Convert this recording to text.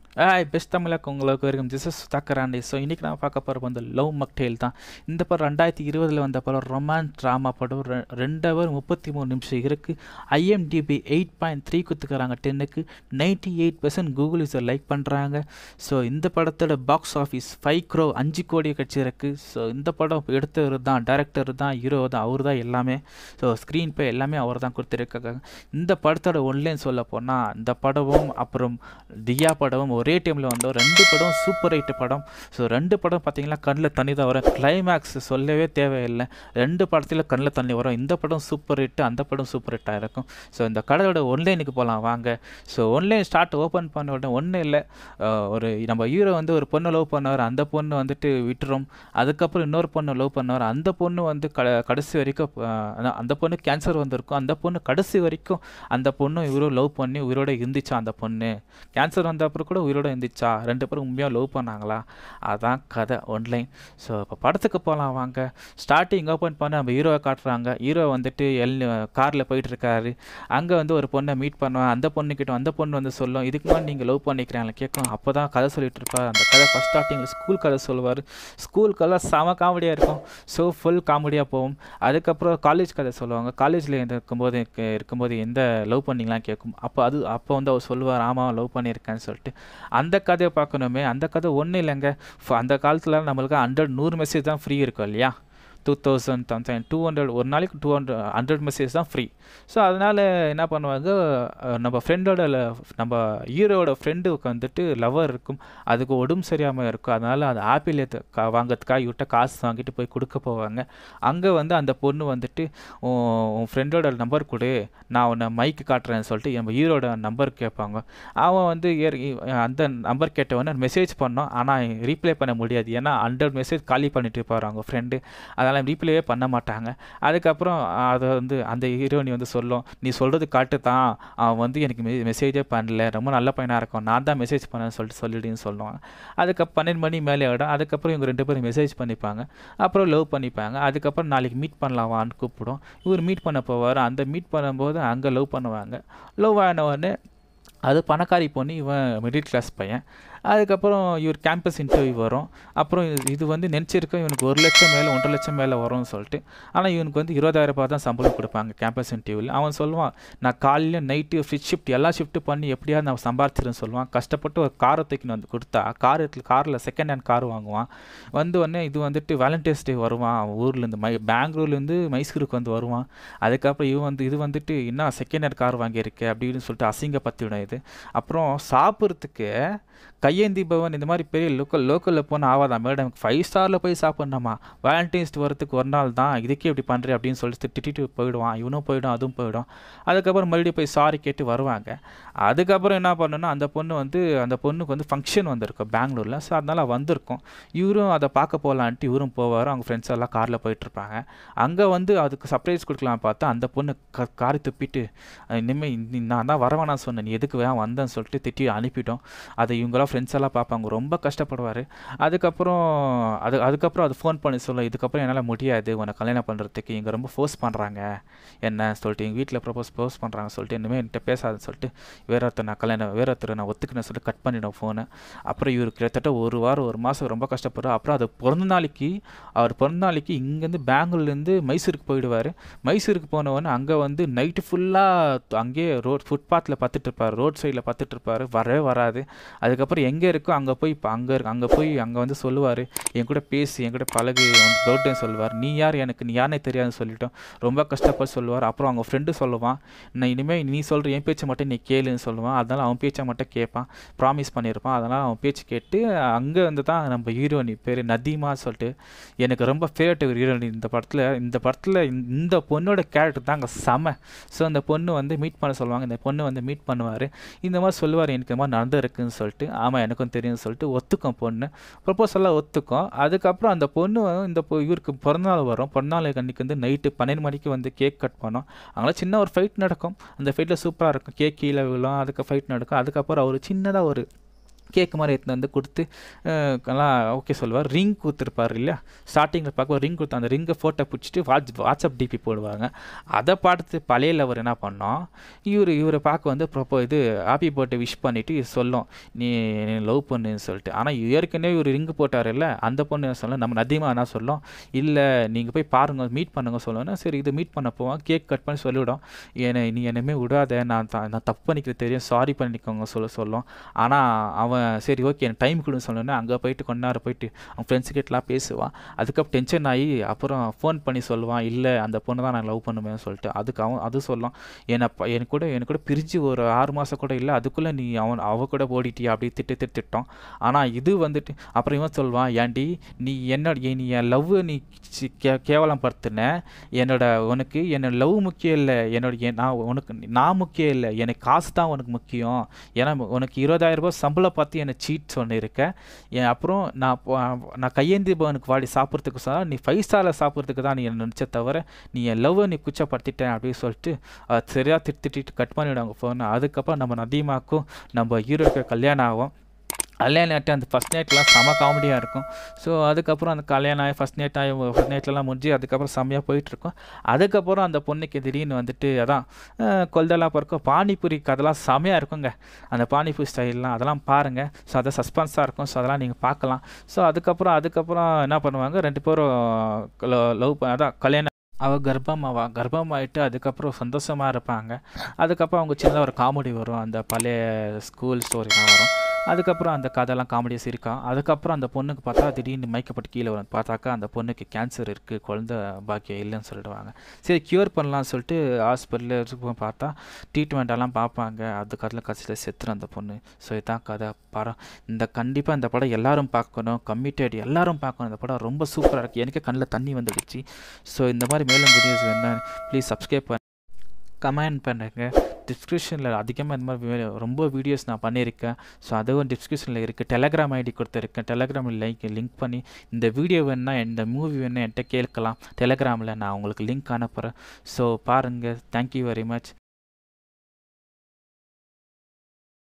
ஆய் பெஸ்ட் தமிழாக்கு உங்களுக்கு வரைக்கும் திஸ் இஸ் சுதாக்கராண்டி ஸோ இன்றைக்கி நான் பார்க்க போகிற வந்து லவ் மக்டேல் தான் இந்த படம் ரெண்டாயிரத்தி இருபதில் வந்த படம் ரொமான்ஸ் ட்ராமா படம் ரெ- ரெண்டு ஹவர் முப்பத்தி மூணு நிமிஷம் இருக்குது ஐஎம்டிபி எயிட் பாயிண்ட் த்ரீ குத்துக்கிறாங்க டென்னுக்கு ninety eight percent Google user like பண்ணுறாங்க ஸோ இந்த படத்தோட பாக்ஸ் ஆஃபீஸ் ஃபைவ் க்ரோ அஞ்சு கோடி கிடச்சிருக்கு ஸோ இந்த படம் எடுத்தவர் தான் டேரக்டர் தான் ஹீரோ தான் அவர் தான் எல்லாமே ஸோ ஸ்க்ரீன் பே எல்லாமே அவர் தான் கொடுத்துருக்காங்க இந்த படத்தோட ஒன்லைன் சொல்ல போனால் இந்த படமும் அப்புறம் தியா படமும் ஒரே டைமில் வந்தோம் ரெண்டு படம் சூப்பர் ஹிட் படம் ஸோ ரெண்டு படம் பார்த்தீங்கன்னா கண்ணில் தண்ணி தான் வரும் கிளைமேக்ஸ் சொல்லவே தேவையில்லை ரெண்டு படத்தில் கண்ணில் தண்ணி வரும் இந்த படம் சூப்பர் ஹிட் அந்த படம் சூப்பர் ஹிட்டாக இருக்கும் ஸோ இந்த கடையோட ஒன்லைனுக்கு போகலாம் வாங்க ஸோ ஒன்லைன் ஸ்டார்ட் ஓப்பன் பண்ண உடனே ஒன்றும் இல்லை ஒரு நம்ம ஹீரோ வந்து ஒரு பொண்ணை லவ் பண்ணவர் அந்த பொண்ணு வந்துட்டு விட்டுரும் அதுக்கப்புறம் இன்னொரு பொண்ணு லவ் பண்ணவர் அந்த பொண்ணு வந்து க கடைசி வரைக்கும் அஹ், அதான் அந்த பொண்ணு கேன்சர் வந்திருக்கும் அந்த பொண்ணு கடைசி வரைக்கும் அந்த பொண்ணு இவரும் லவ் பண்ணி உயிரோட இருந்துச்சா அந்த பொண்ணு கேன்சர் வந்த அப்புறம் கூட உயிரோட இருந்துச்சா ரெண்டு பேரும் உண்மையாக லவ் பண்ணாங்களா அதான் கதை ஒன்லைன் ஸோ இப்போ படத்துக்கு போகலாம் வாங்க ஸ்டார்டிங் ஓப்பன் பண்ண நம்ம ஹீரோவை காட்டுறாங்க ஹீரோ வந்துட்டு எல் காரில் போயிட்டு இருக்காரு அங்கே வந்து ஒரு பொண்ணை மீட் பண்ணுவேன் அந்த பொண்ணுக்கிட்ட அந்த பொண்ணு வந்து சொல்லும் இதுக்கு முன்னாடி நீங்கள் லவ் பண்ணிக்கிறீங்களா கேட்கும் அப்போ தான் கதை சொல்லிட்டு இருப்பார் அந்த கதை ஃபஸ்ட் ஸ்டார்டிங்கில் ஸ்கூல் கதை சொல்லுவார் ஸ்கூல் கதை செம காமெடியாக இருக்கும் ஸோ ஃபுல் காமெடியாக போகும் அதுக்கப்புறம் காலேஜ் கதை சொல்லுவாங்க காலேஜில் இருக்கும்போது இருக்கு- இருக்கும்போது எந்த லவ் பண்ணீங்களான்னு கேட்கும் அப்போ அது அப்போ வந்து அவர் சொல்லுவார் ஆமாம் லவ் பண்ணியிருக்கேன்னு சொல்லிட்டு அந்த கதையை பார்க்கணுமே அந்த கதை ஒன்றும் இல்லைங்க ஃப- அந்த காலத்தில் நம்மளுக்கு ஹண்ட்ரட் நூறு மெசேஜ் தான் ஃப்ரீ இருக்கும் இல்லையா two thousand thousand two hundred ஒரு நாளைக்கு டூ ஹண்ட்ரட் ஹண்ட்ரட் மெசேஜ் தான் ஃப்ரீ ஸோ அதனால் என்ன பண்ணுவாங்க அஹ், நம்ம ஃப்ரெண்டோட நம்ம ஹீரோட ஃப்ரெண்டுக்கு வந்துட்டு லவர் இருக்கும் அதுக்கு உடம்பு சரியாமல் இருக்கும் அதனால் அது ஆப்பிள் ஏத்து- கா வாங்கிறதுக்காக இவட்ட காசு வாங்கிட்டு போய் கொடுக்க போவாங்க அங்கே வந்து அந்த பொண்ணு வந்துட்டு உன் உன் ஃப்ரெண்டோட நம்பர் கொடு நான் உன்னை மைக்கு காட்டுறேன்னு சொல்லிட்டு நம்ம ஹீரோட நம்பர் கேட்பாங்க அவன் வந்து ஏற் இ- அந்த நம்பர் கேட்டவொடனே மெசேஜ் பண்ணோம் ஆனால் ரீப்ளை பண்ண முடியாது ஏன்னா ஹண்ட்ரட் மெசேஜ் காலி பண்ணிட்டு இருப்பார் அவங்க ஃப்ரெண்டு அதனால் ரீப்ளேவே பண்ண மாட்டாங்க அதுக்கப்புறம் அதை வந்து அந்த ஹீரோனி வந்து சொல்லும் நீ சொல்கிறது காட்டு தான் அவன் வந்து எனக்கு மெ மெசேஜே பண்ணல ரொம்ப நல்ல பையனாக இருக்கும் நான் தான் மெசேஜ் பண்ணேன்னு சொல்லிட்டு சொல்லிடுன்னு சொல்லுவாங்க அதுக்கப்புறம் பன்னெண்டு மணி மேலே ஆகிடும் அதுக்கப்புறம் இவங்க ரெண்டு பேரும் மெசேஜ் பண்ணிப்பாங்க அப்புறம் லவ் பண்ணிப்பாங்க அதுக்கப்புறம் நாளைக்கு மீட் பண்ணலாம் வான்னு கூப்பிடும் இவர் மீட் பண்ண போவார் அந்த மீட் பண்ணும்போது அங்கே லவ் பண்ணுவாங்க லவ் ஆன உடனே அது பணக்காரி பொண்ணு இவன் மிடில் கிளாஸ் பையன் அதுக்கப்புறம் இவர் கேம்பஸ் இன்டர்வியூ வரும் அப்புறம் இது- இது வந்து நினச்சிருக்கோம் இவனுக்கு ஒரு லட்சம் மேலே ஒன்றரை லட்சம் மேலே வரும்னு சொல்லிட்டு ஆனால் இவனுக்கு வந்து இருபதாயிரம் ரூபாய் தான் சம்பளம் கொடுப்பாங்க கேம்பஸ் இன்டர்வியூவில் அவன் சொல்லுவான் நான் காலையில் நைட்டு ஃபிட் ஷிஃப்ட் எல்லா ஷிஃப்ட்டு பண்ணி எப்படியாவது நான் சம்பாரிச்சிருன்னு சொல்லுவான் கஷ்டப்பட்டு ஒரு காரை தூக்கின்னு வந்து கொடுத்தா கார் காரில் செகண்ட் ஹேண்ட் கார் வாங்குவான் வந்து உடனே இது வந்துட்டு வேலண்டைன்ஸ் டே வருவான் அவன் ஊர்லேருந்து மை பெங்களூர்லேருந்து மைசூருக்கு வந்து வருவான் அதுக்கப்புறம் இவன் வந்து இது வந்துட்டு என்ன செகண்ட் ஹேண்ட் கார் வாங்கியிருக்கு அப்படின்னு சொல்லிட்டு அசிங்கப்பத்திவிடும் இது அப்புறம் சாப்பிட்றதுக்கு கையேந்தி பவன் இந்த மாதிரி பெரிய லோக்கல் லோக்கலில் போனால் ஆகாதான் மேடம் ஃபைவ் ஸ்டாரில் போய் சாப்பிட்ணுமா வேலண்டைன்ஸ் வரத்துக்கு ஒரு நாள் தான் இதுக்கே இப்படி பண்ணுறேன் அப்படின்னு சொல்லிட்டு திட்டிட்டு போயிடுவான் இவனும் போயிடும் அதுவும் போயிடும் அதுக்கப்புறம் மறுபடியும் போய் சாரி கேட்டு வருவாங்க அதுக்கப்புறம் என்ன பண்ணுன்னா அந்த பொண்ணு வந்து அந்த பொண்ணுக்கு வந்து ஃபங்க்ஷன் வந்திருக்கும் பெங்களூரில் ஸோ அதனால் வந்திருக்கும் இவரும் அதை பார்க்க போகலான்ட்டு இவரும் போவார் அவங்க ஃப்ரெண்ட்ஸ் எல்லாம் காரில் போயிட்டுருப்பாங்க அங்கே வந்து அதுக்கு சர்ப்ரைஸ் கொடுக்கலாம் பார்த்தா அந்த பொண்ணு க காரி துப்பிட்டு இனிமேல் நான் தான் வரவேணா சொன்னேன் நீ எதுக்கு வேன் வந்தேன்னு சொல்லிட்டு திட்டி அனுப்பிட்டோம் அதை இவங்களாம் ஃப்ரெண்ட்ஸ் எல்லாம் பார்ப்பாங்க ரொம்ப கஷ்டப்படுவார் அதுக்கப்புறம் அது அதுக்கப்புறம் அது ஃபோன் பண்ணி சொல்ல இதுக்கப்புறம் என்னால் முடியாது உன்னை கல்யாணம் பண்ணுறதுக்கு இங்கே ரொம்ப ஃபோர்ஸ் பண்ணுறாங்க என்ன சொல்லிட்டு எங்கள் வீட்டில் ப்ரப்போஸ் ஃபோர்ஸ் பண்ணுறாங்க சொல்லிட்டு இனிமேல் என்கிட்ட பேசாதுன்னு சொல்லிட்டு வேற ஒருத்தர் நான் கல்யாணம் வேற ஒருத்தர் நான் ஒத்துக்கினேன் சொல்லிட்டு கட் பண்ணிடும் ஃபோனை அப்புறம் இவர் கிட்டத்தட்ட ஒரு வாரம் ஒரு மாதம் ரொம்ப கஷ்டப்படுறார் அப்புறம் அது பிறந்த நாளைக்கு அவர் பிறந்த நாளைக்கு இங்கேருந்து பெங்களூர்லேருந்து மைசூருக்கு போயிடுவார் மைசூருக்கு போனவொடனே அங்கே வந்து நைட்டு ஃபுல்லாக அங்கேயே ரோட் ஃபுட்பாத்தில் பார்த்துட்டு இருப்பார் ரோட் சைடில் பார்த்துட்டு இருப்பார் வரவே வராது அதுக்கப்புறம் எங்கே இருக்கோ அங்கே போய் இப்போ அங்கே அங்கே போய் அங்கே வந்து சொல்லுவார் என் கூட பேசி என் கூட பழகு வந்து பர்த்டே சொல்லுவார் நீ யார் எனக்கு நீ யாருனே தெரியாதுன்னு சொல்லிட்டோம் ரொம்ப கஷ்டப்பட்டு சொல்லுவார் அப்புறம் அவங்க ஃப்ரெண்டு சொல்லுவான் நான் இனிமேல் நீ சொல்கிற என் பேச்சை மட்டும் நீ கேளுன்னு சொல்லுவான் அதனால் அவன் பேச்சை மட்டும் கேட்பான் ப்ராமிஸ் பண்ணியிருப்பான் அதனால் அவன் பேச்சு கேட்டு அங்கே வந்து தான் நம்ம ஹீரோனி பேர் நதீமா சொல்லிட்டு எனக்கு ரொம்ப ஃபேவரட் ஒரு ஹீரோனி இந்த படத்தில் இந்த படத்தில் இந்த பொண்ணோட கேரக்டர் தாங்க செம ஸோ அந்த பொண்ணு வந்து மீட் பண்ண சொல்லுவாங்க இந்த பொண்ணு வந்து மீட் பண்ணுவார் இந்த மாதிரி சொல்லுவார் எனக்கு இந்த மாதிரி நடந்திருக்குன்னு சொல்லிட்டு ஆமாம் எனக்கும் தெரியும்னு சொல்லிட்டு ஒத்துக்கும் பொண்ணு ப்ரப்போசலாக ஒத்துக்கும் அதுக்கப்புறம் அந்த பொண்ணு வந்து இந்த பொ- இவருக்கு பிறந்தநாள் வரும் பிறந்தநாள் அன்றைக்கி வந்து நைட்டு பன்னெண்டு மணிக்கு வந்து கேக் கட் பண்ணோம் அங்கே சின்ன ஒரு ஃபைட் நடக்கும் அந்த ஃபைட்டில் சூப்பராக இருக்கும் கேக் கீழே விழும் அதுக்கு ஃபைட் நடக்கும் அதுக்கப்புறம் அவர் சின்னதாக ஒரு கேக் மாதிரி எடுத்துன்னு வந்து கொடுத்து அஹ், எல்லாம் ஓகே சொல்லுவார் ரிங் கொடுத்துருப்பார் இல்லையா ஸ்டார்டிங்கில் பார்க்க ரிங் கொடுத்து அந்த ரிங்கை ஃபோட்டோ பிடிச்சிட்டு வாட்ஸ் வாட்ஸ்அப் டிபி போடுவாங்க அதை பார்த்து பழைய லவர் என்ன பண்ணோம் இவர் இவரை பார்க்க வந்து ப்ரொப்போ இது ஹாப்பி பர்த்டே விஷ் பண்ணிவிட்டு சொல்லும் நீ லவ் பண்ணுன்னு சொல்லிட்டு ஆனால் ஏற்கனவே ஒரு ரிங்கு போட்டார் இல்லை அந்த பொண்ணு என்ன சொல்லும் நம்ம நதிமா என்ன சொல்லும் இல்லை நீங்கள் போய் பாருங்க மீட் பண்ணுங்க சொல்லணும்னா சரி இது மீட் பண்ண போவோம் கேக் கட் பண்ணி சொல்லிவிடும் என்னை நீ என்னமே விடாத நான் த- நான் தப்பு பண்ணிக்கிறது தெரியும் சாரி பண்ணிக்கோங்க சொல்ல சொல்லும் ஆனால் அவன் சரி ஓகே எனக்கு டைம் கொடுன்னு சொன்னோன்னே அங்கே போயிட்டு கொஞ்ச நேரம் போயிட்டு அவன் ஃப்ரெண்ட்ஸ் கிட்டலாம் பேசுவான் அதுக்கப்புறம் டென்ஷன் ஆகி அப்புறம் ஃபோன் பண்ணி சொல்லுவான் இல்லை அந்த பொண்ணு தான் நான் லவ் பண்ணுவேன்னு சொல்லிட்டு அதுக்கு அவன் அது சொல்லும் என்னை ப- எனக்கு கூட எனக்கு கூட பிரிஞ்சு ஒரு ஆறு மாதம் கூட இல்லை அதுக்குள்ளே நீ அவன் அவ கூட ஓடிட்டியா அப்படி திட்டு திட்டு திட்டோம் ஆனால் இது வந்துட்டு அப்புறம் இவன் சொல்வான் ஏன்டி நீ என்னோட நீ என் லவ் நீ சி- கே கேவலம் படுத்தின என்னோட உனக்கு என்னோட லவ் முக்கியம் இல்லை என்னோட என் நான் உனக்கு நான் முக்கியம் இல்லை எனக்கு காசு தான் உனக்கு முக்கியம் ஏன்னா உனக்கு இருபதாயிரம் ரூபாய் சம்பளம் பார்த்து என்னை சீட் சொன்னிருக்க என் அப்புறம் நான் போ- நான் கையேந்தி பவனுக்கு வாடி சாப்பிட்றதுக்கு சொன்னால் நீ ஃபைவ் ஸ்டாரில் சாப்பிட்றதுக்கு தான் நீ என்ன நினச்ச தவிர நீ என் லவ்வை நீ குச்சப்படுத்திட்டேன் அப்படின்னு சொல்லிட்டு அது சரியாக திட்டு திட்டிட்டு கட் பண்ணிவிடுவாங்க ஃபோனை அதுக்கப்புறம் நம்ம நதிமாக்கும் நம்ம ஹீரோக்கு கல்யாணம் ஆகும் கல்யாணம் ஆகிட்டு அந்த ஃபஸ்ட் நைட்லாம் செம காமெடியாக இருக்கும் ஸோ அதுக்கப்புறம் அந்த கல்யாணம் ஆகி ஃபஸ்ட் நைட் ஆகி ஃபஸ்ட் நைட்லலாம் முடிஞ்சு அதுக்கப்புறம் செம்மையாக போயிட்டுருக்கும் அதுக்கப்புறம் அந்த பொண்ணுக்கு திடீர்னு வந்துட்டு அதான் அஹ், கொல்தெல்லாம் பிறக்கும் பானிபூரி கதெல்லாம் செமையாக இருக்குங்க அந்த பானிபூரி ஸ்டைல்லாம் அதெல்லாம் பாருங்கள் ஸோ அதை சஸ்பென்ஸாக இருக்கும் ஸோ அதெல்லாம் நீங்கள் பார்க்கலாம் ஸோ அதுக்கப்புறம் அதுக்கப்புறம் என்ன பண்ணுவாங்க ரெண்டு பேரும் லவ் அதான் கல்யாணம் அவள் கர்ப்பமாவா கர்ப்பமாயிட்டு அதுக்கப்புறம் சந்தோஷமாக இருப்பாங்க அதுக்கப்புறம் அவங்க சின்னதாக ஒரு காமெடி வரும் அந்த பழைய ஸ்கூல் ஸ்டோரிலாம் வரும் அதுக்கப்புறம் அந்த கதைலாம் காமெடியாக சிரிக்கும் அதுக்கப்புறம் அந்த பொண்ணுக்கு பார்த்தா திடீர்னு மயக்கப்பட்டு கீழே வரும் பார்த்தாக்கா அந்த பொண்ணுக்கு கேன்சர் இருக்குது குழந்த பாக்கியம் இல்லைன்னு சொல்லிடுவாங்க சரி க்யூர் பண்ணலாம்னு சொல்லிட்டு ஹாஸ்பிட்டலில் பார்த்தா ட்ரீட்மெண்ட் எல்லாம் பார்ப்பாங்க அது கதையில் கடைசியில் செத்துரும் அந்த பொண்ணு ஸோ இதான் கதை படம் இந்த கண்டிப்பாக இந்த படம் எல்லாரும் பார்க்கணும் கம்மிட்டட் எல்லாரும் பார்க்கணும் இந்த படம் ரொம்ப சூப்பராக இருக்குது எனக்கு கண்ணில் தண்ணி வந்துடுச்சு ஸோ இந்த மாதிரி மேலும் வீடியோஸ் வேணுன்னா ப்ளீஸ் சப்ஸ்கிரைப் பண்ண கமெண்ட் பண்ணுங்கள் டிஸ்கிரிப்ஷனில் அதிகமாக இந்த மாதிரி வே- ரொம்ப வீடியோஸ் நான் பண்ணியிருக்கேன் ஸோ அதுவும் டிஸ்கிரிப்ஷனில் இருக்குது டெலகிராம் ஐடி கொடுத்துருக்கேன் டெலகிராமில் லிங்க் லிங்க் பண்ணி இந்த வீடியோ வேணுன்னா இந்த மூவி வேணுன்னா என்கிட்ட கேட்கலாம் டெலகிராமில் நான் உங்களுக்கு லிங்க் அனுப்புகிறேன் ஸோ பாருங்கள் தேங்க்யூ வெரி மச்